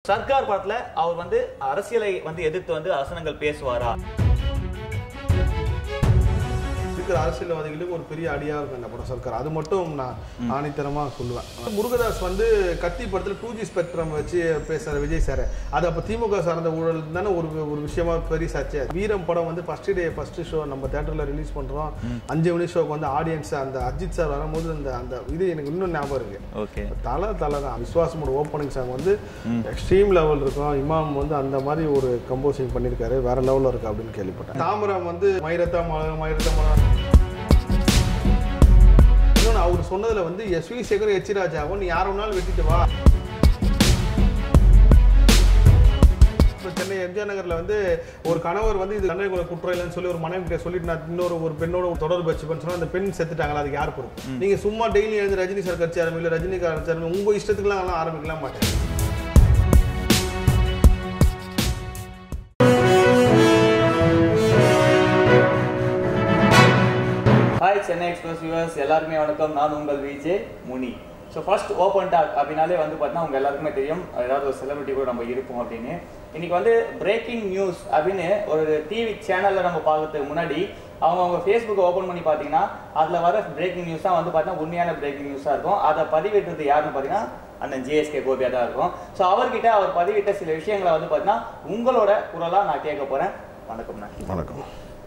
சர்க்கார் படத்துல அவர் வந்து அரசியலை வந்து எதிர்த்து வந்து வசனங்கள் பேசுவாரா இருக்கிற அரசியல்வாதிகளுக்கு ஒரு பெரிய அடியா இருக்கும் இந்த படம் சர்க்கார் அது மட்டும் நான் ஆணித்தரமா சொல்லுவேன் முருகதாஸ் வந்து கத்தி படத்துல டூ ஜி ஸ்பெக்ட்ரம் வச்சு பேசுற விஜய் சார் அது அப்ப திமுக சார்ந்த ஊழல் தானே ஒரு ஒரு விஷயமா பெரிய சர்ச்சை வீரம் படம் வந்து ஃபர்ஸ்ட் டே ஃபர்ஸ்ட் ஷோ நம்ம தேட்டர்ல ரிலீஸ் பண்றோம் அஞ்சு மணி ஷோக்கு வந்து ஆடியன்ஸ் அந்த அஜித் சார் வரும்போது அந்த அந்த இது எனக்கு இன்னும் ஞாபகம் இருக்கு ஓகே தலை தலை தான் விஸ்வாசமோட ஓப்பனிங் சாங் வந்து எக்ஸ்ட்ரீம் லெவல் இருக்கும் இமாம் வந்து அந்த மாதிரி ஒரு கம்போசிங் பண்ணியிருக்காரு வேற லெவலில் இருக்கு அப்படின்னு கேள்விப்பட்டேன் தாமரம் வந்து மயிரத்தா மலர் மயிரத்தா மலர் இன்னொன்று அவர் சொன்னதுல வந்து எஸ் வி சேகர் எச் ராஜாவும் நீ யார் வேணாலும் வெட்டிட்டு வா இப்போ சென்னை எம்ஜிஆர் நகர்ல வந்து ஒரு கணவர் வந்து இது கண்ணை குற்றம் இல்லைன்னு சொல்லி ஒரு மனைவி கிட்ட சொல்லிட்டு நான் இன்னொரு ஒரு பெண்ணோட ஒரு தொடர்பு வச்சுப்பேன்னு சொன்னா அந்த பெண் செத்துட்டாங்களா அதுக்கு யார் பொறுப்பு நீங்க சும்மா டெய்லி எழுந்து ரஜினி சார் கட்சி ஆரம்பிக்கல ரஜினி கட்சி ஆரம்பி உங்க இஷ்டத்துக்குலாம் அதெல்லாம் ஆரம்பிக்கலாம் மாட்டேன் ஹாய் சென்னை எக்ஸ்பிரஸ் வியூவர்ஸ் எல்லாருமே வணக்கம் நான் உங்கள் VJ Muni so first open talk அப்படின்னாலே வந்து பார்த்தீங்கன்னா உங்க எல்லாருக்குமே தெரியும் ஏதாவது ஒரு செலிபிரிட்டி கூட நம்ம இருப்போம் அப்படின்னு இன்னைக்கு வந்து பிரேக்கிங் நியூஸ் அப்படின்னு ஒரு டிவி சேனல்ல நம்ம பார்க்கறதுக்கு முன்னாடி அவங்க அவங்க ஃபேஸ்புக்கை ஓப்பன் பண்ணி பார்த்தீங்கன்னா அதில் வர பிரேக்கிங் நியூஸ் தான் வந்து பார்த்தீங்கன்னா உண்மையான பிரேக்கிங் நியூஸாக இருக்கும் அதை பதிவிடுறது யாருன்னு பார்த்தீங்கன்னா அண்ணன் ஜிஎஸ்கே கோபியா தான் இருக்கும் ஸோ அவர்கிட்ட அவர் பதிவிட்ட சில விஷயங்களை வந்து பார்த்தீங்கன்னா உங்களோட குரலாக நான் கேட்க போகிறேன் வணக்கம்ண்ணா வணக்கம்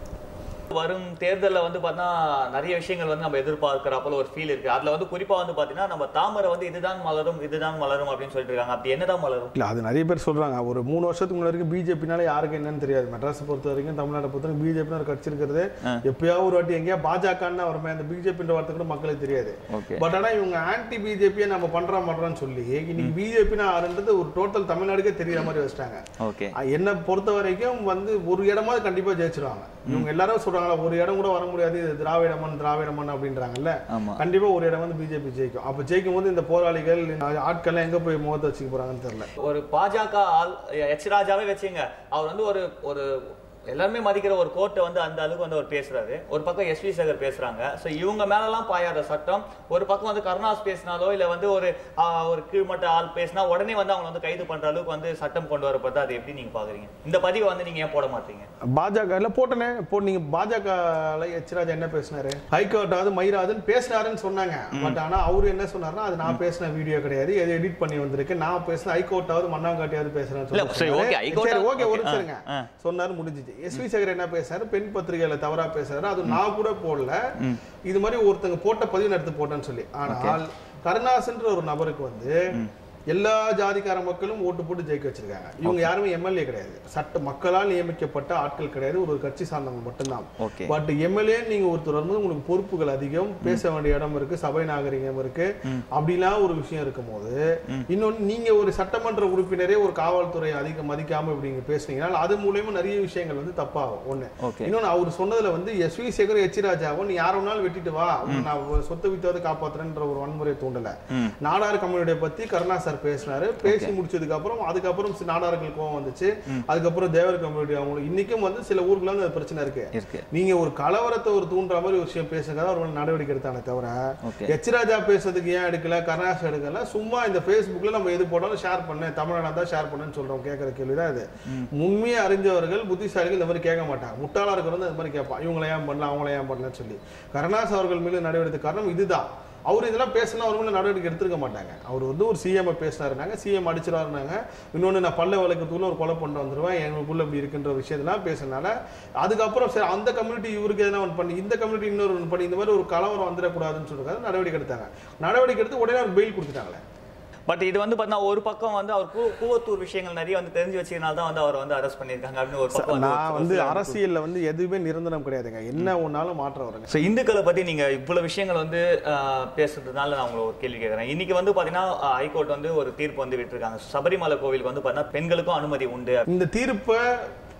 வரும் தேர்தலில் வந்து பார்த்தா நிறைய விஷயங்கள் வந்து நம்ம எதிர்பார்க்கிறப்பல ஒரு ஃபீல் இருக்கு அதுல வந்து குறிப்பா வந்து பாத்தீங்கன்னா நம்ம தாமரை வந்து இதுதான் மலரும் இதுதான் மலரும் அப்படின்னு சொல்லிட்டு இருக்காங்க அப்படி என்னதான் மலரும் இல்ல அது நிறைய பேர் சொல்றாங்க ஒரு மூணு வருஷத்துக்கு முன்னாடி வரைக்கும் பிஜேபினால யாருக்கு என்னன்னு தெரியாது மெட்ராஸ் பொறுத்த வரைக்கும் தமிழ்நாட்டை பொறுத்த வரைக்கும் பிஜேபின்னு ஒரு கட்சி இருக்கிறது எப்பயாவது ஒரு வாட்டி எங்கேயா பாஜகன்னு வருமே அந்த பிஜேபின்ற வார்த்தை கூட மக்களுக்கு தெரியாது ஓகே பட் ஆனா இவங்க ஆன்டி பிஜேபியை நம்ம பண்றோம் பண்றோம்னு சொல்லி இன்னைக்கு பிஜேபினா ஆறுன்றது ஒரு டோட்டல் தமிழ்நாடுக்கே தெரியற மாதிரி வச்சிட்டாங்க ஓகே அஹ் என்னை பொறுத்த வரைக்கும் வந்து ஒரு இடமாவது கண்டிப்பா ஜெயிச்சிருவாங்க இவங்க எல்லாரும் சொல்றாங்களா ஒரு இடம் கூட வர முடியாது இது திராவிட மண் திராவிட மண் அப்படின்றாங்கல்ல ஆமா கண்டிப்பா ஒரு இடம் வந்து பிஜேபி ஜெயிக்கும் அப்ப ஜெயிக்கும் போது இந்த போராளிகள் இந்த ஆட்கள்லாம் எங்க போய் முகத்தை வச்சுக்க போறாங்கன்னு தெரியல ஒரு பாஜக ஆள் எச் ராஜாவே வச்சுங்க அவர் வந்து ஒரு ஒரு எல்லாருமே மதிக்கிற ஒரு கோர்ட்டை வந்து அந்த அளவுக்கு வந்து அவர் பேசுறாரு ஒரு பக்கம் எஸ்வி சேகர் பேசுறாங்க ஸோ இவங்க மேலலாம் பாயாத சட்டம் ஒரு பக்கம் வந்து கருணாஸ் பேசினாலோ இல்ல வந்து ஒரு ஆஹ், ஒரு கீழ்மட்ட ஆள் பேசினா உடனே வந்து அவங்க வந்து கைது பண்ற அளவுக்கு வந்து சட்டம் கொண்டு வரப்பட்டு அது எப்படி நீங்க பாக்குறீங்க இந்த பதிவை வந்து நீங்க ஏன் போட மாட்டீங்க பாஜக இல்ல போட்டனே போ நீங்க பாஜக எச் ராஜா என்ன பேசினாரு ஹைகோர்ட்டாவது மயிராதுன்னு பேசினாருன்னு சொன்னாங்க பட் ஆனா அவரு என்ன சொன்னாருன்னா அது நான் பேசின வீடியோ கிடையாது எது எடிட் பண்ணி வந்திருக்கு நான் பேசின ஹைகோர்ட்டாவது மண்ணாங்காட்டியாவது பேசுறேன்னு இல்ல, சரி, okay, high court- சரி ஓகே ஒரு okay, நிமிஷம் இருங்க. ஆ, சொன்னாரு முடிஞ்சிச்சு எஸ் வி சேகர் என்ன பேசுறாரு பெண் பத்திரிகையில தவறா பேசுறாரு அது நான் கூட போடல இது மாதிரி ஒருத்தங்க போட்ட பதிவு நான் எடுத்து போட்டேன்னு சொல்லி ஆனால் கருணாசன்ற ஒரு நபருக்கு வந்து எல்லா ஜாதிக்கார மக்களும் ஓட்டு போட்டு ஜெயிக்க வச்சிருக்காங்க இவங்க யாருமே எம்எல்ஏ கிடையாது சட்ட மக்களால் நியமிக்கப்பட்ட ஆட்கள் கிடையாது ஒரு ஒரு கட்சி சார்ந்தவங்க மட்டும்தான் ஓகே பட் எம்எல்ஏ நீங்க ஒருத்தர் வரும்போது உங்களுக்கு பொறுப்புகள் அதிகம் பேச வேண்டிய இடம் இருக்கு சபை நாகரிகம் இருக்கு அப்படிலாம் ஒரு விஷயம் இருக்கும் போது இன்னொன்னு நீங்க ஒரு சட்டமன்ற உறுப்பினரே ஒரு காவல்துறை அதிகம் மதிக்காம இப்படி நீங்க பேசுனீங்கன்னா அது மூலியமா நிறைய விஷயங்கள் வந்து தப்பாகும் ஒண்ணு ஓகே இன்னொன்னு அவர் சொன்னதுல வந்து எஸ் வி சேகர் எச் ராஜாவும் நீ யார் வேணாலும் வெட்டிட்டு வா உன்னை நான் ஒரு சொத்து வித்தாவது காப்பாத்துறேன்ற ஒரு வன்முறை தூண்டல ம் நாடார் கம்யூனிட்டியை பத்தி கருணா சார் பேசினாரு பேசி முடிச்சதுக்கு அப்புறம் அதுக்கப்புறம் சி- நாடார்கள் கோவம் வந்துச்சு அதுக்கப்புறம் தேவர் கம்யூனிட்டி அவங்களுக்கு இன்னைக்கும் வந்து சில ஊருக்குள்ள வந்து அது பிரச்சனை இருக்கு இருக்கு நீங்க ஒரு கலவரத்தை ஒரு தூண்டுற மாதிரி ஒரு விஷயம் பேசுங்க ஒரு நடவடிக்கை எடுத்தானே தவிர ஓகே எச் ராஜா பேசுறதுக்கு ஏன் எடுக்கல கருணாஸ் எடுக்கல சும்மா இந்த Facebookல நம்ம எது போட்டாலும் ஷேர் பண்ணு தமிழ்நாடு தான் ஷேர் பண்ணுன்னு சொல்றோம் கேட்கற கேள்விதான் இது உண்மையை அறிஞ்சவர்கள் புத்திசாலிகள் இந்த மாதிரி கேட்க மாட்டாங்க முட்டாளா இருக்கிறவங்க இந்த மாதிரி கேட்பான் இவங்களை ஏன் பண்ணல அவங்கள ஏன் பண்ணலன்னு சொல்லி கருணாஸ் அவர்கள் மீது நடவடிக்கை காரணம் இதுதான் அவர் இதெல்லாம் பேசினா அவர் மேல நடவடிக்கை எடுத்திருக்க மாட்டாங்க அவர் வந்து ஒரு சிஎம் பேசினாருனாங்க சிஎம் அடிச்சிடாருனாங்க இன்னொன்னு நான் பல்ல வழக்கத்துக்குள்ள ஒரு கொலை பண்ண வந்துருவேன் எங்களுக்குள்ள இப்படி இருக்குன்ற விஷயத்தெல்லாம் பேசினால அதுக்கப்புறம் சரி அந்த கம்யூனிட்டி இவருக்கு எதனா ஒன்று பண்ணி இந்த கம்யூனிட்டி இன்னொரு ஒன்று பண்ணி இந்த மாதிரி ஒரு கலவரம் வந்துடக்கூடாதுன்னு சொல்லிருக்காரு நடவடிக்கை எடுத்தாங்க நடவடிக்கை எடுத்து உடனே அவர் பெயில் கொடுத்துட்டாங்களே பட் இது வந்து பார்த்தீங்கன்னா ஒரு பக்கம் வந்து அவர் கூ- கூவத்தூர் விஷயங்கள் நிறைய வந்து தெரிஞ்சு வச்சதுனால தான் வந்து அவர் வந்து அரெஸ்ட் பண்ணியிருக்காங்க அப்படின்னு ஒரு பக்கம் வந்து நான் ஒரு வந்து சில- அரசியல்ல வந்து எதுவுமே நிரந்தரம் கிடையாதுங்க என்ன ஒன்னாலும் மாற்றம் வருங்க ஸோ இந்துக்களை பத்தி நீங்க இவ்வளவு விஷயங்கள் வந்து ஆஹ், பேசுறதுனால நான் உங்களை ஒரு கேள்வி கேட்கறேன் இன்னைக்கு வந்து பாத்தீங்கன்னா ஆஹ், ஹைகோர்ட் வந்து ஒரு தீர்ப்பு வந்து விட்டுருக்காங்க சபரிமலை கோவிலுக்கு வந்து பாத்தீங்கன்னா பெண்களுக்கும் அனுமதி உண்டு இந்த தீர்ப்பை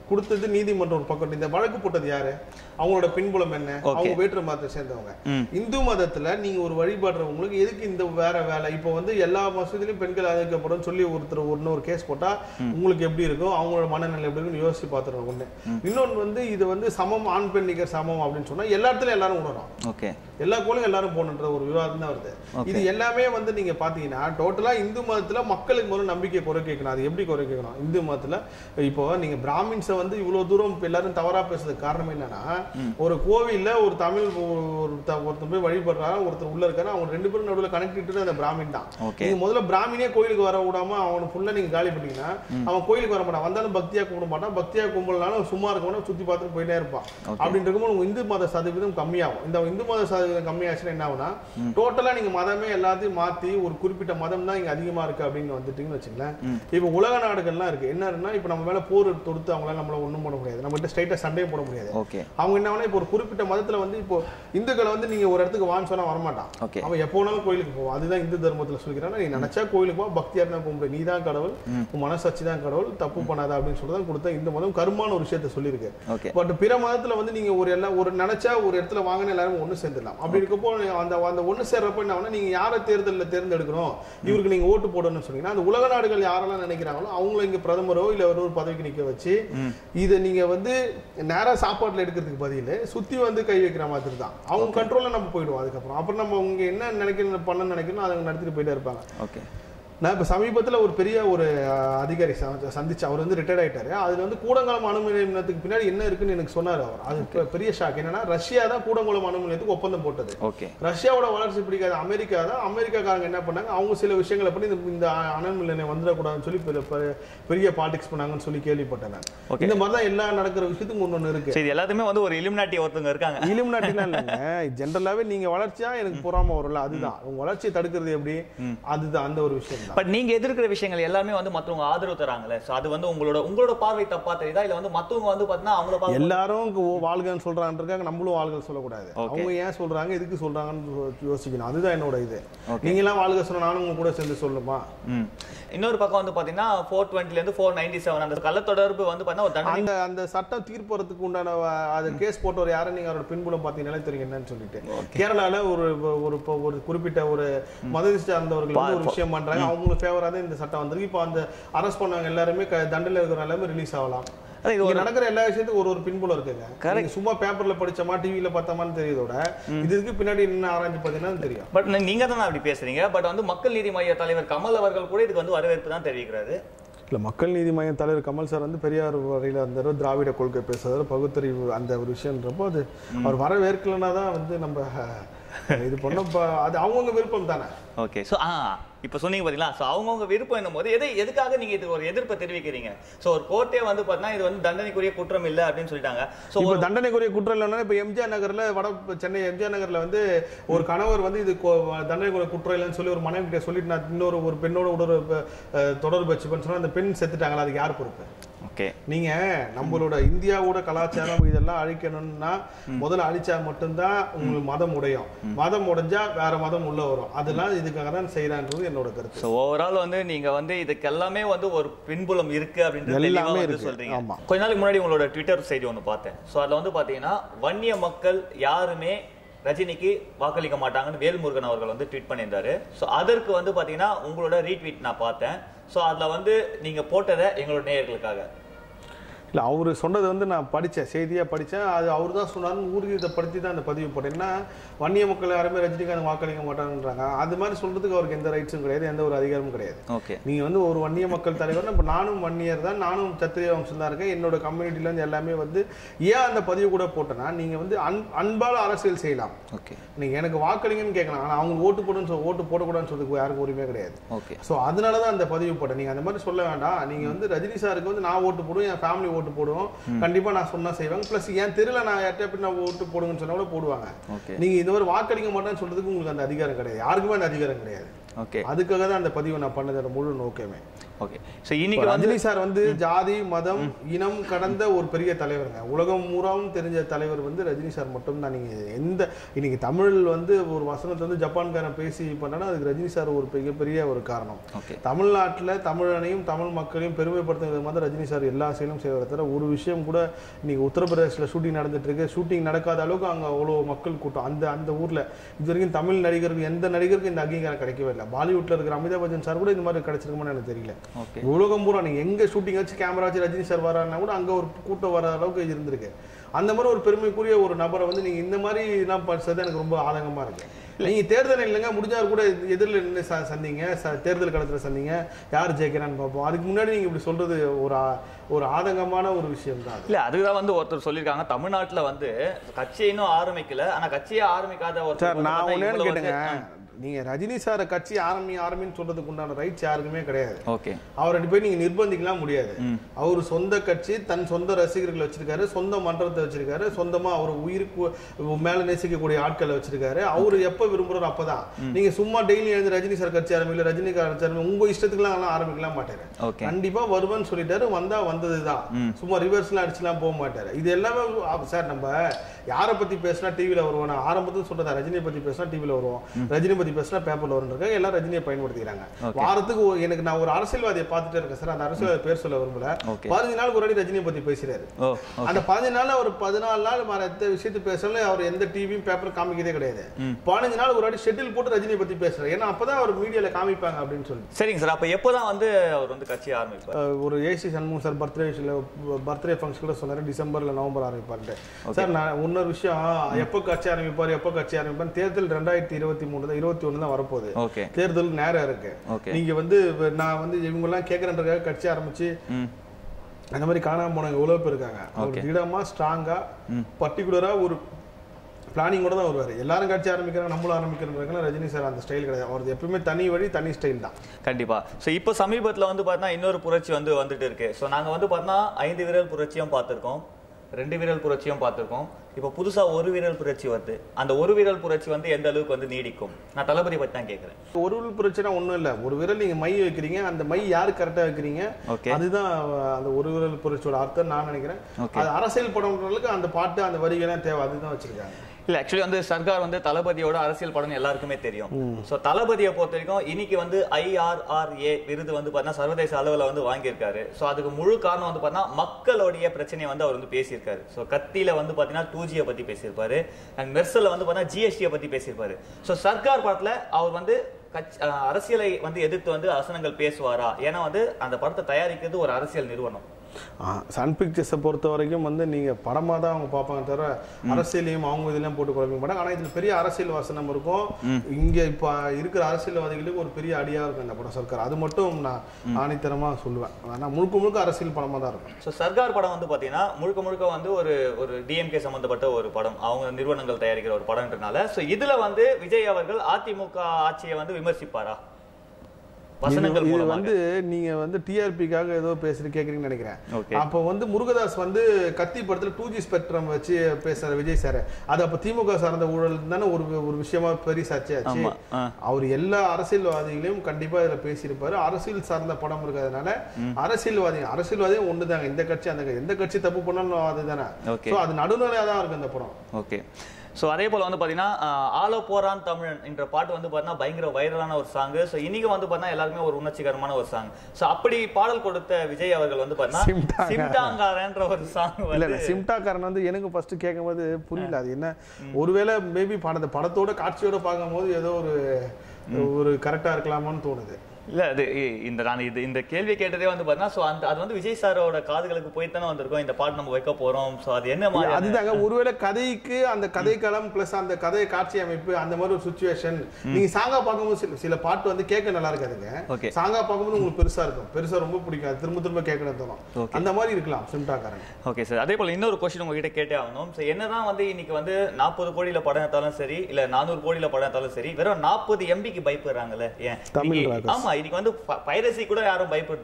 கொடுத்தது நீதிமன்றம் ஒரு பக்கம் இந்த வழக்கு போட்டது யாரு அவங்களோட பின்புலம் என்ன Okay. அவங்க வேற்று மதத்தை சேர்ந்தவங்க ம். இந்து மதத்துல நீங்க ஒரு வழிபடுறவங்களுக்கு எதுக்கு இந்த வேற வேலை இப்போ வந்து எல்லா மசூதியிலும் பெண்கள் அழைக்கப்படும் சொல்லி ஒருத்தர் ஒன்னு ஒரு கேஸ் போட்டா உங்களுக்கு எப்படி இருக்கும் அவங்களோட மனநிலை எப்படி இருக்குன்னு யோசிச்சு பார்த்துருவோம் ஒண்ணு இன்னொன்னு வந்து இது வந்து சமம் ஆண் பெண் நிகர் சமம் அப்படின்னு சொன்னா எல்லா இடத்துலயும் எல்லாரும் உணரும் ஓகே எல்லா கோயிலும் எல்லாரும் போகணுன்ற ஒரு விவாதம் தான் வருது இது எல்லாமே வந்து நீங்க பாத்தீங்கன்னா டோட்டலா இந்து மதத்துல மக்களுக்கு முதல்ல நம்பிக்கை குறை கேட்கணும் அது எப்படி குறை கேட்கணும் இந்து மதத்துல இப்போ நீங்க பிராமின்ஸை வந்து இவ்வளவு தூரம் இப்ப எல்லாரும் தவறா பேசுறதுக்கு காரணம் என்னன்னா ஒரு கோவில்ல ஒரு தமிழ் ஒரு ஒரு த- ஒருத்தர் போய் வழிபடுறாரு ஒருத்தர் உள்ள இருக்காரு அவங்க ரெண்டு பேரும் நடுவுல கனெக்ட் அந்த பிராமின் தான் Okay. நீங்க முதல்ல பிராமினே கோயிலுக்கு வர விடாம அவனை ஃபுல்லா நீங்க காலி பண்ணீங்கன்னா அவன் கோயிலுக்கு வர மாட்டான் வந்தாலும் பக்தியா கும்பிட மாட்டான் பக்தியா கும்பலனாலும் சும்மா இருக்கவன சுத்தி பார்த்துட்டு போயிட்டே இருப்பான் அப்படின்னு இருக்கும்போது உங்க இந்து மத சதவீதம் கம்மியாகும் இந்த இந்து மத சதவீதம் கம்மியாச்சுன்னா என்ன ஆகும்னா டோட்டலா நீங்க மதமே எல்லாத்தையும் மாத்தி ஒரு குறிப்பிட்ட மதம் தான் இங்க அதிகமா இருக்கு அப்படின்னு வந்துட்டீங்கன்னு வச்சுங்களேன் இப்போ உலக நாடுகள்லாம் இருக்கு என்னன்னா இப்போ நம்ம மேல போர் தொடுத்து அவங்களால நம்மள ஒண்ணும் பண்ண முடியாது நம்ம கிட்ட ஸ்ட்ரைட்டா சண்டையும் போட முடியாது ஓகே அவங்க என்ன ஆகுனா இப்போ ஒரு குறிப்பிட்ட மதத்துல வந்து இப்போ இந்துக்களை வந்து நீங்க ஒரு இடத்துக்கு வான்னு சொன்னா வரமாட்டான் Okay. அவன் எப்போ வேணாலும் கோயிலுக்கு போவான் அதுதான் இந்து தர்மத்துல சொல்லிக்கிறான் நீ நினைச்சா கோயிலுக்கு போ பக்தியா இருந்தா கும்பிடு நீ தான் கடவுள் உன் மனசாட்சி தான் கடவுள் தப்பு பண்ணாத அப்படின்னு சொல்லி தான் கொடுத்த இந்த மதம் கருமான ஒரு விஷயத்த சொல்லியிருக்கு ஓகே பட் பிற மதத்துல வந்து நீங்க ஒரு எல்லாம் ஒரு நினைச்சா ஒரு இடத்துல வாங்கின எல்லாரும் ஒண்ணு சேர்ந்துடலாம் அப்படி இருக்கப்போ அந்த அந்த ஒண்ணு சேர்றப்ப என்ன ஆகும்னா, நீங்க யாரை தேர்தலில் தேர்ந்தெடுக்கணும் இவருக்கு நீங்க ஓட்டு போடணும்னு சொன்னீங்கன்னா அந்த உலக நாடுகள் யாரெல்லாம் நினைக்கிறாங்களோ அவங்கள இங்க பிரதமரோ இல்ல ஒரு ஒரு பதவிக்கு நிக்க வச்சு இதை நீங்க வந்து நேரா சாப்பாட்டுல எடுக்கிறதுக்கு பதில் சுத்தி வந்து கை வைக்கிற மாதிரி தான் அவங்க கண்ட்ரோல்ல நம்ம போயிடுவோம் அதுக்கப்புறம் அப்புறம் நம்ம உங்க என்ன நினைக்கணும் பண்ண நினைக்கணும் அதை நடத்திட்டு போயிட்டே இருப்பாங்க ஓகே நான் இப்போ சமீபத்தில் ஒரு பெரிய ஒரு அஹ், அதிகாரி ச- சந்திச்சு அவர் வந்து ரிட்டையர்ட் ஆயிட்டாரு அதுல வந்து கூடங்குளம் அணு மின் நிலையத்துக்கு பின்னாடி என்ன இருக்குன்னு எனக்கு சொன்னார் அவர் அது பெ- பெரிய ஷாக் என்னன்னா ரஷ்யா தான் கூடங்குளம் அணு மின் நிலையத்துக்கு ஒப்பந்தம் போட்டது ஓகே ரஷ்யாவோட வளர்ச்சி பிடிக்காத அமெரிக்கா தான் அமெரிக்காக்காரங்க என்ன பண்ணாங்க அவங்க சில விஷயங்களை பண்ணி இந்த- இந்த அணு மின் நிலையம் வந்துடக்கூடாதுன்னு சொல்லி பெரிய- பெரிய- பெரிய பாலிடிக்ஸ் பண்ணாங்கன்னு சொல்லி கேள்விப்பட்டேன் நான். Okay. இந்த மாதிரி தான் எல்லா நடக்கிற விஷயத்துக்கும் ஒன்று ஒன்று இருக்கு சரி இது எல்லாத்துமே வந்து ஒரு இலுமினாட்டி ஒருத்தவங்க இருக்காங்க இலுமினாட்டிலாம் இல்லைங்க ஜென்ரலாவே நீங்க வளர்ச்சியா எனக்கு பொறாம வரும்ல அதுதான் உங்க வளர்ச்சியை தடுக்கிறது எப்படி அதுதான் அந்த ஒரு விஷயம் தான் பட் நீங்க எதிர்க்கிற விஷயங்கள் எல்லாமே வந்து மத்தவங்க ஆதரவு தராங்கல்ல சோ அது வந்து உங்களோட உங்களோட பார்வை தப்பா தெரியுதா இல்ல வந்து மத்தவங்க வந்து பாத்தீங்கன்னா அவங்கள பார்க்க எல்லாரும் இங்க ஓ- வாழ்கன்னு சொல்றாங்க நம்மளும் வாழ்க சொல்லக்கூடாது Okay. அவங்க ஏன் சொல்றாங்க எதுக்கு சொல்றாங்கன்னு யோ- யோசிக்கணும் அதுதான் என்னோட இது நீங்க எல்லாம் வாழ்க சொன்னா நானும் உங்க கூட சேர்ந்து சொல்லுமா ம். இன்னொரு பக்கம் வந்து பாத்தீங்கன்னா ஃபோர் டுவெண்ட்டில இருந்து ஃபோர் நைன்டி செவன் அந்த கள்ளத்தொடர்பு வந்து பாத்தீங்கன்னா ஒரு தண்டனை அந்த அந்த சட்டம் தீர்ப்பறதுக்கு உண்டான வ- அது கேஸ் போட்டவர் யாரும் நீங்க அவரோட பின்புலம் பாத்தீங்கன்னா தெரியும் என்னன்னு சொல்லிட்டு கேரளால ஒரு ஒரு இப்போ ஒரு குறிப்பிட்ட ஒரு மதத்தை சார்ந்தவர்கள் வந்து ஒரு விஷயம் பண்றாங்க அவங்களுக்கு ஃபேவரா தான் இந்த சட்டம் வந்திருக்கு இப்போ அந்த அரெஸ்ட் பண்ணவங்க எல்லாருமே க- தண்டனையில் இருக்கிற எல்லாமே ரிலீஸ் ஆகலாம் அதான் இது இங்க நடக்கிற எல்லா விஷயத்துக்கும் ஒரு ஒரு பின்புலம் இருக்குங்க நீங்க சும்மா பேப்பர்ல படிச்சோமா டிவில பார்த்தோமான்னு தெரியுதோட இதுக்கு பின்னாடி என்ன ஆராய்ஞ்சு பார்த்தீங்கன்னா தெரியும் பட் நீங்க தான் அப்படி பேசுறீங்க பட் வந்து மக்கள் நீதி மைய தலைவர் கமல் அவர்கள் கூட இதுக்கு வந்து வரவேற்பு தான் தெரிவிக்கிறாரு இல்ல மக்கள் நீதி மையம் தலைவர் கமல் சார் வந்து பெரியார் வரையில அந்த திராவிட கொள்கை பேசுறாரு பகுத்தறிவு அந்த ஒரு விஷயம்ன்றப்போ அது அவர் வரவேற்கலன்னா தான் வந்து நம்ம அஹ், இது பண்ண ப- அது அவங்கவுங்க விருப்பம் தானே ஓகே ஸோ ஆ இப்போ சொன்னீங்க பார்த்தீங்களா ஸோ அவங்கவுங்க விருப்பம் என்னும் போது எதை எதுக்காக நீங்க இதுக்கு ஒரு எதிர்ப்பை தெரிவிக்கிறீங்க ஸோ ஒரு கோர்ட்டே வந்து பார்த்தீங்கன்னா இது வந்து தண்டனைக்குரிய குற்றம் இல்லை அப்படின்னு சொல்லிட்டாங்க ஸோ இப்போ தண்டனைக்குரிய குற்றம் இல்லைன்னா இப்போ எம்ஜிஆர் நகர்ல வட சென்னை எம்ஜிஆர் நகர்ல வந்து ஒரு கணவர் வந்து இது கொ- தண்டனைக்குரிய குற்றம் இல்லைன்னு சொல்லி ஒரு மனைவி கிட்ட சொல்லிட்டு நான் இன்னொரு ஒரு பெண்ணோட உடல் அஹ், தொடர்பு வச்சுப்பேன்னு சொன்னா அந்த பெண் செத்துட்டாங்களா அதுக்கு யார் பொறுப்பு ஓகே நீங்க நம்மளோட இந்தியாவோட கலாச்சாரம் இதெல்லாம் அழிக்கணும்னா முதல்ல அழிச்சா மட்டும்தான் உங்களுக்கு மதம் உடையும் மதம் உடைஞ்சா வேற மதம் உள்ள வரும் அதெல்லாம் இதுக்காக தான் செய்யறான்றது என்னோட கருத்து ஸோ ஓவரால் வந்து நீங்க வந்து இதுக்கு எல்லாமே வந்து ஒரு பின்புலம் இருக்கு அப்படின்றது தெளிவா எல்லாமே வந்து இருக்கு. சொல்றீங்க ஆமா. கொஞ்ச நாளைக்கு முன்னாடி உங்களோட ட்விட்டர் செய்தி ஒன்று பார்த்தேன் ஸோ அதில் வந்து பார்த்தீங்கன்னா வன்னிய மக்கள் யாருமே ரஜினிக்கு வாக்களிக்க மாட்டாங்கன்னு வேல்முருகன் அவர்கள் வந்து ட்வீட் பண்ணியிருந்தாரு ஸோ அதற்கு வந்து பார்த்தீங்கன்னா உங்களோட ரீட்வீட் நான் பார்த்தேன் ஸோ அதில் வந்து நீங்க போட்டதை எங்களோட நேயர்களுக்காக இல்ல அவரு சொன்னது வந்து நான் படிச்சேன் செய்தியா படிச்சேன் அது அவர் தான் சொன்னாருன்னு ஊர்ஜிதப்படுத்தி தான் அந்த பதிவு போட்டேன் என்ன வன்னிய மக்கள் யாருமே ரஜினிகாந்த் வாக்களிக்க மாட்டாங்கன்றாங்க அது மாதிரி சொல்றதுக்கு அவருக்கு எந்த ரைட்ஸும் கிடையாது எந்த ஒரு அதிகாரமும் கிடையாது ஓகே நீங்க வந்து ஒரு வன்னிய மக்கள் தலைவர் இப்போ நானும் வன்னியர் தான் நானும் சத்திரிய வம்சம் தான் இருக்கேன் என்னோட கம்யூனிட்டில இருந்து எல்லாமே வந்து ஏன் அந்த பதிவு கூட போட்டேன்னா நீங்க வந்து அன் அன்பால அரசியல் செய்யலாம் ஓகே நீங்க எனக்கு வாக்களிங்கன்னு கேட்கலாம் ஆனா அவங்க ஓட்டு போடுன்னு சொல் ஓட்டு போடக்கூடாதுன்னு சொல்றதுக்கு யாருக்கும் உரிமை கிடையாது ஓகே ஸோ அதனால தான் அந்த பதிவு போட்டேன் நீங்க அந்த மாதிரி சொல்ல வேண்டாம் நீங்க வந்து ரஜினி சாருக்கு வந்து நான் ஓட்டு போடுவேன் என் ஃபேமிலி ஓட்டு போடுவோம் கண்டிப்பா நான் சொன்னா செய்வாங்க ப்ளஸ் என் தெருல நான் யார்கிட்ட போய் நான் ஓட்டு போடுங்கன்னு சொன்னா கூட போடுவாங்க ஓகே நீங்க இந்த மாதிரி வாக்களிக்க மாட்டேன்னு சொல்றதுக்கு உங்களுக்கு அந்த அதிகாரம் கிடையாது யாருக்குமே அந்த அதிகாரம் கிடையாது ஓகே அதுக்காக தான் அந்த பதிவை நான் பண்ணதோட முழு நோக்கமே ஓகே ஸோ இன்னைக்கு வந்து ரஜினி சார் வந்து ஜாதி மதம் இனம் கடந்த ஒரு பெரிய தலைவருங்க உலகம் பூராவும் தெரிஞ்ச தலைவர் வந்து ரஜினி சார் மட்டும் தான் நீங்க எந்த இன்னைக்கு தமிழ் வந்து ஒரு வசனத்தை வந்து ஜப்பான்காரன் பேசி பண்ணனா அதுக்கு ரஜினி சார் ஒரு மிகப்பெரிய ஒரு காரணம் ஓகே தமிழ்நாட்டுல தமிழனையும் தமிழ் மக்களையும் பெருமைப்படுத்தும் விதமாக தான் ரஜினி சார் எல்லா செயலும் செய்வதை தவிர ஒரு விஷயம் கூட இன்னைக்கு உத்தரப்பிரதேசில் ஷூட்டிங் நடந்துட்டு இருக்கு ஷூட்டிங் நடக்காத அளவுக்கு அங்க அவ்வளோ மக்கள் கூட்டம் அந்த அந்த ஊர்ல இது வரைக்கும் தமிழ் நடிகருக்கு எந்த நடிகருக்கும் இந்த அங்கீகாரம் கிடைக்கவே இல்லை பாலிவுட்ல இருக்கிற அமிதாப் பச்சன் சார் கூட இந்த மாதிரி கிடைச்சிருக்குமான்னு எனக்கு தெரியல ஓகே உலகம் பூரா நீங்க எங்க ஷூட்டிங் வச்சு கேமரா வச்சு ரஜினி சார் வராருன்னா கூட அங்க ஒரு கூட்டம் வர அளவுக்கு இருந்திருக்கு அந்த மாதிரி ஒரு பெருமைக்குரிய ஒரு நபரை வந்து நீங்க இந்த மாதிரி எல்லாம் படிச்சது எனக்கு ரொம்ப ஆதங்கமா இருக்கு நீங்க தேர்தல் இல்லைங்க முடிஞ்சாரு கூட எதிரில் நின்று ச- சந்திங்க ச- தேர்தல் களத்துல சந்திங்க யார் ஜெயிக்கிறான்னு பார்ப்போம் அதுக்கு முன்னாடி நீங்க இப்படி சொல்றது ஒரு ஆ- ஒரு ஆதங்கமான ஒரு விஷயம் தான் இல்ல அதுதான் வந்து ஒருத்தர் சொல்லியிருக்காங்க தமிழ்நாட்டுல வந்து கட்சியை இன்னும் ஆரம்பிக்கல ஆனா கட்சியே ஆரம்பிக்காத ஒரு சார் நான் ஒண்ணு கேட்டுங்க நீங்க ரஜினி சார் கட்சி ஆரம்பி ஆரம்பின்னு சொல்றதுக்கு உண்டான ரைட்ஸ் யாருக்குமே கிடையாது ஓகே அவரை போய் நீங்க நிர்பந்திக்கலாம் முடியாது அவர் சொந்த கட்சி தன் சொந்த ரசிகர்களை வச்சிருக்காரு சொந்த மன்றத்தை வச்சிருக்காரு சொந்தமா அவர் உயிருக்கு மேல நேசிக்கக்கூடிய ஆட்களை வச்சிருக்காரு அவரு எப்ப விரும்புறாரு அப்பதான் நீங்க சும்மா டெய்லி எழுந்து ரஜினி சார் கட்சி ஆரம்பிக்கல ரஜினி கட்சி ஆரம்பி உங்க இஷ்டத்துக்குலாம் எல்லாம் ஆரம்பிக்கலாம் மாட்டாரு ஓகே கண்டிப்பா வருவேன்னு சொல்லிட்டாரு வந்தா வந்ததுதான் சும்மா ரிவர்ஸ்லாம் அடிச்சுலாம் போக மாட்டாரு இது எல்லாமே அப்ப சார் நம்ம யாரை பத்தி பேசினா டிவில வருவோம் நான் ஆரம்பத்தில் சொல்றதா ரஜினியை பத்தி பேசினா டிவில வருவோம் ரஜினி பத்தி பேசினா பேப்பர்ல வரும் இருக்காங்க எல்லாம் ரஜினியை பயன்படுத்திக்கிறாங்க Okay. வாரத்துக்கு ஒரு- எனக்கு நான் ஒரு அரசியல்வாதியை பார்த்துட்டே இருக்கேன் சார் அந்த அரசியல்வாதி பேர் சொல்ல விரும்பல Okay. பதினஞ்சு நாளுக்கு ஒரு வாட்டி ரஜினியை பத்தி பேசுறாரு ஓ அந்த பதினஞ்சு நாள்ல ஒரு பதினாலு நாள் மற எந்த விஷயத்து பேசல அவர் எந்த டிவியும் பேப்பர் காமிக்கதே கிடையாது பதினஞ்சு நாள் ஒரு வாட்டி ஷெட்யூல் போட்டு ரஜினியை பத்தி பேசுறாரு ஏன்னா அப்பதான் அவர் மீடியால காமிப்பாங்க அப்படின்னு சொல்லி சரிங்க சார் அப்ப எப்போதான் வந்து அவர் வந்து கட்சி ஆரம்பிப்பார் அஹ் ஒரு AC Shanmugam sir birthday birthday function கூட சொன்னாரு டிசம்பர்ல நவம்பர் ஆரம்பிப்பாரு சார் நான் இன்னொரு விஷயம் எப்போ கட்சி ஆரம்பிப்பார் எப்போ கட்சி ஆரம்பிப்பார் தேர்தல் ரெண்டாயிரத்தி இருபத்தி மூணு தான் இருபத்தி ஒண்ணு தான் வரப்போகுது ஓகே தேர்தல் நேரம் இருக்கு ஓகே நீங்க வந்து இப்ப நான் வந்து இவங்க எல்லாம் கேட்கறன்றதுக்காக கட்சி ஆரம்பிச்சு ம் அந்த மாதிரி காணாம போனவங்க எவ்வளவு பேர் இருக்காங்க அவர் திடமா ஸ்ட்ராங்கா பர்டிகுலரா ஒரு பிளானிங்கோட தான் வருவாரு எல்லாரும் கட்சி ஆரம்பிக்கிறாங்க நம்மளும் ஆரம்பிக்கிறோம் ரஜினி சார் அந்த ஸ்டைல் கிடையாது அவரது எப்பவுமே தனி வழி தனி ஸ்டைல் தான் கண்டிப்பா சோ இப்போ சமீபத்துல வந்து பார்த்தா இன்னொரு புரட்சி வந்து வந்துட்டு இருக்கு சோ நாங்க வந்து பார்த்தா ஐந்து விரல் புரட்சியும் பார்த்திருக்கோம் ரெண்டு விரல் புரட்சியும் பார்த்திருக்கோம் இப்போ புதுசா ஒரு விரல் புரட்சி வருது அந்த ஒரு விரல் புரட்சி வந்து எந்த அளவுக்கு வந்து நீடிக்கும் நான் தளபதி பத்தி தான் கேட்கறேன் ஒரு விரல் பிரச்சனை ஒண்ணும் இல்ல ஒரு விரல் நீங்க மை வைக்கிறீங்க அந்த மை யாரு கரெக்டா வைக்கிறீங்க ஓகே அதுதான் அந்த ஒரு விரல் புரட்சியோட அர்த்தம் நான் நினைக்கிறேன் Okay. அது அரசியல் படம்ன்றவங்களுக்கு அந்த பாட்டு அந்த வரிகள்லாம் தேவை அதுதான் வச்சிருக்காங்க இல்ல ஆக்சுவலி வந்து சர்க்கார் வந்து தளபதியோட அரசியல் படம் எல்லாருக்குமே தெரியும் சோ தளபதியை பொறுத்த வரைக்கும் இன்னைக்கு வந்து ஐஆர்ஆர்ஏ விருது வந்து பார்த்தா சர்வதேச அளவுல வந்து வாங்கியிருக்காரு சோ அதுக்கு முழு காரணம் வந்து பார்த்தா மக்களுடைய பிரச்சனையை வந்து அவர் வந்து பேசியிருக்காரு சோ கத்தியில வந்து பாத்தீங்கன்னா டூ ஜியை பத்தி பேசியிருப்பாரு அண்ட் மெர்சல்ல வந்து பார்த்தா ஜிஎஸ்டியை பத்தி பேசியிருப்பாரு சோ சர்க்கார் படத்துல அவர் வந்து கட்சி அஹ் அரசியலை வந்து எதிர்த்து வந்து வசனங்கள் பேசுவாரா ஏன்னா வந்து அந்த படத்தை தயாரிக்கிறது ஒரு அரசியல் நிறுவனம் சன் பிக்சர்ஸை பொறுத்த வரைக்கும் வந்து நீங்க படமா தான் அவங்க பார்ப்பாங்க தவிர அரசியலையும் அவங்க இதெல்லாம் போட்டு குழப்பிக்க மாட்டாங்க ஆனா இதுல பெரிய அரசியல் வசனம் இருக்கும் இங்க இப்ப இருக்கிற அரசியல்வாதிகளுக்கு ஒரு பெரிய அடியா இருக்கும் இந்த படம் சர்க்கார் அது மட்டும் நான் ஆணித்தரமா சொல்லுவேன் ஆனா முழுக்க முழுக்க அரசியல் படமா தான் இருக்கும் ஸோ சர்க்கார் படம் வந்து பார்த்தீங்கன்னா முழுக்க முழுக்க வந்து ஒரு ஒரு டிஎம்கே சம்பந்தப்பட்ட ஒரு படம் அவங்க நிறுவனங்கள் தயாரிக்கிற ஒரு படம்ன்றனால ஸோ இதுல வந்து விஜய் அவர்கள் அதிமுக ஆட்சியை வந்து விமர்சிப்பாரா வசனங்கள் இது மூலமாக வந்து நீங்க வந்து டிஆர்பிக்காக ஏதோ பேசுறது கேக்குறீங்கன்னு நினைக்கிறேன் ஓகே அப்போ வந்து முருகதாஸ் வந்து கத்தி படத்துல டூ ஜி ஸ்பெக்ட்ரம் வச்சு பேசுற விஜய் சார் அது அப்ப திமுக சார்ந்த ஊழல் தானே ஒரு ஒரு விஷயமா பெரிய சர்ச்சையாச்சு ஆமா ஆ அவர் எல்லா அரசியல்வாதிகளையும் கண்டிப்பா இதுல பேசியிருப்பாரு அரசியல் சார்ந்த படம் இருக்கிறதுனால அரசியல்வாதி அரசியல்வாதியும் ஒண்ணுதாங்க இந்த கட்சி அந்த கட்சி எந்த கட்சி தப்பு பண்ணாலும் அதுதானே ஓகே சோ அது நடுநிலையா தான் இருக்கு இந்த படம் ஓகே ஸோ அதே போல் வந்து பார்த்தீங்கன்னா ஆஹ், ஆள போறான் தமிழன் என்ற பாட்டு வந்து பார்த்தீங்கன்னா பயங்கர வைரலான ஒரு சாங் ஸோ இன்னைக்கு வந்து பார்த்தீங்கன்னா எல்லாருமே ஒரு உணர்ச்சிகரமான ஒரு சாங் ஸோ அப்படி பாடல் கொடுத்த விஜய் அவர்கள் வந்து பார்த்தீங்கன்னா சிம்டாங்க. சிம்டாங்காரன்ற ஒரு சாங் இல்ல வந்து இல்ல சிம்டாக்காரன் வந்து எனக்கு ஃபர்ஸ்ட் கேட்கும்போது புரியல அது என்ன ஒருவேளை மேபி படத்தை படத்தோட காட்சியோட பார்க்கும்போது ஏதோ ஒரு ஒரு கரெக்டா இருக்கலாமான்னு தோணுது இல்ல அது இ- இந்த நான் இது இந்த கேள்வி கேட்டதே வந்து பார்த்தீங்கன்னா ஸோ அந்த அது வந்து விஜய் சாரோட காதுகளுக்கு போய் தானே வந்திருக்கோம் இந்த பாட்டு நம்ம வைக்க போறோம் ஸோ அது என்ன மாதிரி அதுதாங்க ஒருவேளை கதைக்கு அந்த கதைக்களம் பிளஸ் அந்த கதை காட்சி அமைப்பு அந்த மாதிரி ஒரு சுச்சுவேஷன் நீங்க சாங்கா பார்க்கும்போது சில சில பாட்டு வந்து கேட்க நல்லா இருக்காதுங்க ஓகே சாங்கா பார்க்கும்போது உங்களுக்கு பெருசா இருக்கும் பெருசா ரொம்ப பிடிக்கும் அது திரும்ப திரும்ப கேட்கணும் தோணும் Okay. அந்த மாதிரி இருக்கலாம் சிம்டாக்காரன் ஓகே சார் அதே போல இன்னொரு கொஸ்டின் உங்ககிட்ட கேட்டே ஆகணும் ஸோ என்னதான் வந்து இன்னைக்கு வந்து நாற்பது கோடியில படம் எடுத்தாலும் சரி இல்ல நானூறு கோடியில படம் எடுத்தாலும் சரி வெறும் நாற்பது எம்பிக்கு பயப்படுறாங்கல்ல ஏன் தமிழ் இன்னைக்கு- ராகஸ். ஆமா இன்னைக்கு வந்து பைரசி கூட யாரும் பயப்படுறதில்ல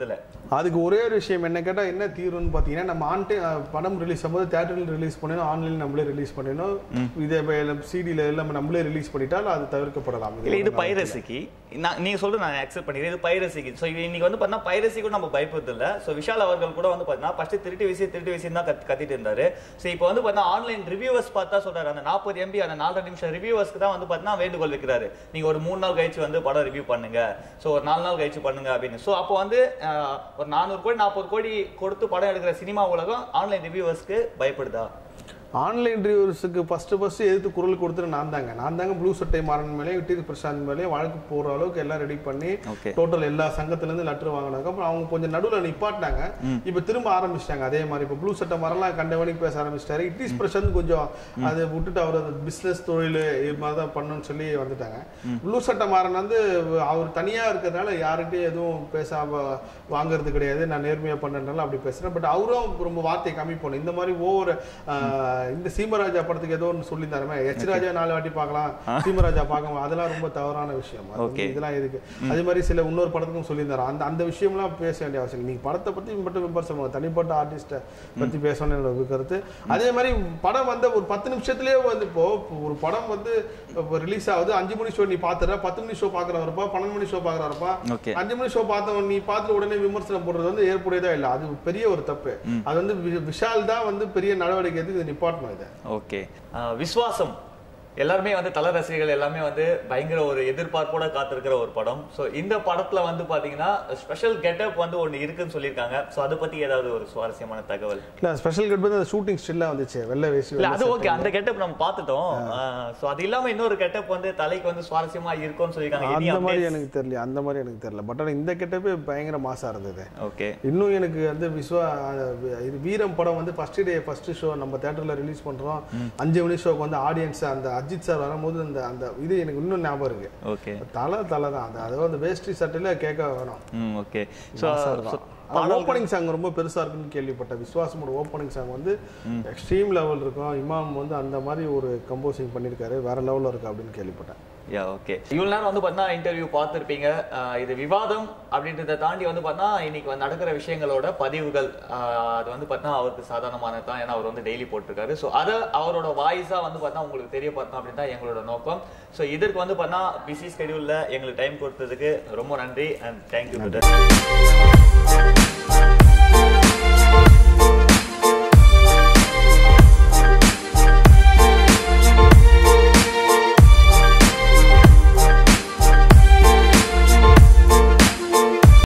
அதுக்கு ஒரே ஒரு விஷயம் என்ன கேட்டா என்ன தீர்வுன்னு பார்த்தீங்கன்னா நம்ம ஆன்டை படம் ரிலீஸ் ஆகும்போது தேட்டரில் ரிலீஸ் பண்ணணும் ஆன்லைன் நம்மளே ரிலீஸ் பண்ணணும் இதே சிடியில் எல்லாம் நம்மளே ரிலீஸ் பண்ணிட்டால் அது தவிர்க்கப்படலாம் இல்ல இது பைரசிக்கு நான் நீங்க சொல்றது நான் அக்செப்ட் பண்ணிக்கிறேன் இது பைரசிக்கு ஸோ இது இன்னைக்கு வந்து பார்த்தீங்கன்னா பைரசிக்கும் நம்ம பயப்படுறது இல்ல ஸோ விஷால் அவர்கள் கூட வந்து பார்த்தீங்கன்னா ஃபர்ஸ்ட் திருட்டு விஷயம் திருட்டு விஷயம் தான் கத் கத்திட்டு இருந்தாரு ஸோ இப்போ வந்து பார்த்தீங்கன்னா ஆன்லைன் ரிவ்யூவர்ஸ் பார்த்தா சொல்றாரு அந்த நாற்பது எம்பி அந்த நாலரை நிமிஷம் ரிவ்யூவர்ஸ்க்கு தான் வந்து பார்த்தீங்கன்னா வேண்டுகோள் வைக்கிறாரு நீங்க ஒரு மூணு நாள் கழிச்சு வந்து படம் ரிவ்யூ பண்ணுங்க ஸோ ஒரு நாலு நாள் கழிச்சு பண்ணுங்க அப்படின்னு ஸோ அப்போ வந்து அஹ், ஒரு நானூறு கோடி நாற்பது கோடி கொடுத்து படம் எடுக்கிற சினிமா உலகம் ஆன்லைன் ரிவ்யூவர்ஸ்க்கு பயப்படுதா ஆன்லைன் ரிவ்யூஸுக்கு ஃபர்ஸ்ட் ஃபர்ஸ்ட் எதிர்த்து குரல் கொடுத்துட்டு நான் தாங்க நான் தாங்க ப்ளூ சட்டை மாறன் மேலே விட்டு பிரசாந்த் மேலே வழக்கு போற அளவுக்கு எல்லாம் ரெடி பண்ணி Okay. டோட்டல் எல்லா சங்கத்துல இருந்து லெட்டர் வாங்கினாங்க அப்புறம் அவங்க கொஞ்சம் நடுவுல நிப்பாட்டினாங்க இப்போ திரும்ப ஆரம்பிச்சிட்டாங்க அதே மாதிரி இப்போ ப்ளூ சட்டை மாறலாம் கண்டவனிக்கு பேச ஆரம்பிச்சிட்டாரு இட்லிஸ் பிரசாந்த் கொஞ்சம் அதை விட்டுட்டு அவர் அந்த பிசினஸ் தொழில் இது மாதிரி தான் பண்ணணும்னு சொல்லி வந்துட்டாங்க ப்ளூ சட்டை மாறன் வந்து அவர் தனியா இருக்கிறதுனால யார்கிட்டயும் எதுவும் பேசாம வாங்குறது கிடையாது நான் நேர்மையா பண்ணனால அப்படி பேசுறேன் பட் அவரும் ரொம்ப வார்த்தையை கம்மி பண்ணும் இந்த மாதிரி ஒவ்வொரு இந்த சீமராஜா படத்துக்கு ஏதோ ஒன்று சொல்லியிருந்தாருமே எச் ராஜா நாலு வாட்டி பார்க்கலாம் சீமராஜா பார்க்கலாம் அதெல்லாம் ரொம்ப தவறான விஷயம் அது வந்து Okay. இதெல்லாம் இருக்கு அதே மாதிரி சில இன்னொரு படத்துக்கும் சொல்லியிருந்தாரு அந்த அந்த விஷயம்லாம் பேச வேண்டிய அவசியம் இல்லை. நீங்க படத்தை பத்தி மட்டும் விமர்சனம் பண்ணுங்க. தனிப்பட்ட ஆர்டிஸ்ட்டை பத்தி பேசணும்னு என்னோட கருத்து அதே மாதிரி படம் வந்து ஒரு பத்து நிமிஷத்துலயே வந்து இப்போ ஒரு படம் வந்து ரிலீஸ் ஆகுது அஞ்சு மணி ஷோ நீ பாத்துற பத்து மணி ஷோ பாக்குறவரப்பா பன்னெண்டு மணி ஷோ பாக்குறவரப்பா ஓகே அஞ்சு மணி ஷோ பார்த்தவன் நீ பார்த்து உடனே விமர்சனம் போடுறது வந்து ஏற்புடையதா இல்ல அது பெரிய ஒரு தப்பு அது வந்து வி- விஷால் தான் வந்து பெரிய நடவடிக்கை எடுத்து இதை நிப்பாட்டணும் இதை ஓகே விஸ்வாசம் எல்லாருமே வந்து தல ரசிகர்கள் எல்லாமே வந்து பயங்கர ஒரு எதிர்பார்ப்போட காத்திருக்கிற ஒரு படம் ஸோ இந்த படத்துல வந்து பாத்தீங்கன்னா ஸ்பெஷல் கெட்டப் வந்து ஒன்று இருக்குன்னு சொல்லியிருக்காங்க ஸோ அதை பத்தி ஏதாவது ஒரு சுவாரஸ்யமான தகவல் இல்ல ஸ்பெஷல் கட் வந்து அந்த ஷூட்டிங் ஸ்டில்லா வந்துச்சு வெள்ளை வேசி இல்ல அது ஓகே அந்த கெட்டப் நம்ம பார்த்துட்டோம் ஸோ அது இல்லாம இன்னொரு கெட்டப் வந்து தலைக்கு வந்து சுவாரஸ்யமா இருக்கும்னு சொல்லியிருக்காங்க அந்த எனி மாதிரி எனக்கு தெரியல அந்த மாதிரி எனக்கு தெரியல பட் ஆனா இந்த கெட்டப்பே பயங்கர மாசா இருந்தது ஓகே இன்னும் எனக்கு வந்து விஸ்வா இது வீரம் படம் வந்து ஃபர்ஸ்ட் டே ஃபர்ஸ்ட் ஷோ நம்ம தேட்டர்ல ரிலீஸ் பண்றோம் அஞ்சு மணி ஷோக்கு வந்து ஆடியன்ஸ் அந்த அஜித் சார் வரும்போது அந்த அந்த இது எனக்கு இன்னும் ஞாபகம் இருக்கு ஓகே தலை தலை தான் அது அது வந்து வேஷ்டி சட்டையில கேட்க வேணும் ம் ஓகே ஸோ ஓப்பனிங் சாங் ரொம்ப பெருசா இருக்குன்னு கேள்விப்பட்டேன் விஸ்வாசமோட ஓப்பனிங் சாங் வந்து எக்ஸ்ட்ரீம் லெவல் இருக்கும் இமாம் வந்து அந்த மாதிரி ஒரு கம்போசிங் பண்ணியிருக்காரு வேற லெவல்ல இருக்கு அப்படின்னு கேள்விப்பட்டேன் யா ஓகே இவ்வளவு நேரம் வந்து பார்த்தா இன்டர்வியூ பார்த்துருப்பீங்க இது விவாதம் அப்படின்றத தாண்டி வந்து பார்த்தா இன்னைக்கு வந்து நடக்கிற விஷயங்களோட பதிவுகள் ஆஹ் அது வந்து பார்த்தா அவருக்கு சாதாரணமானது தான் ஏன்னா அவர் வந்து டெய்லி போட்டிருக்காரு ஸோ அதை அவரோட வாய்ஸாக வந்து பார்த்தா உங்களுக்கு தெரிய பார்த்தோம் அப்படின்னு தான் எங்களோட நோக்கம் ஸோ இதற்கு வந்து பார்த்தா பிஸி ஸ்கெடியூலில் எங்களுக்கு டைம் கொடுத்ததுக்கு ரொம்ப நன்றி அண்ட் தேங்க்யூ பிரதர்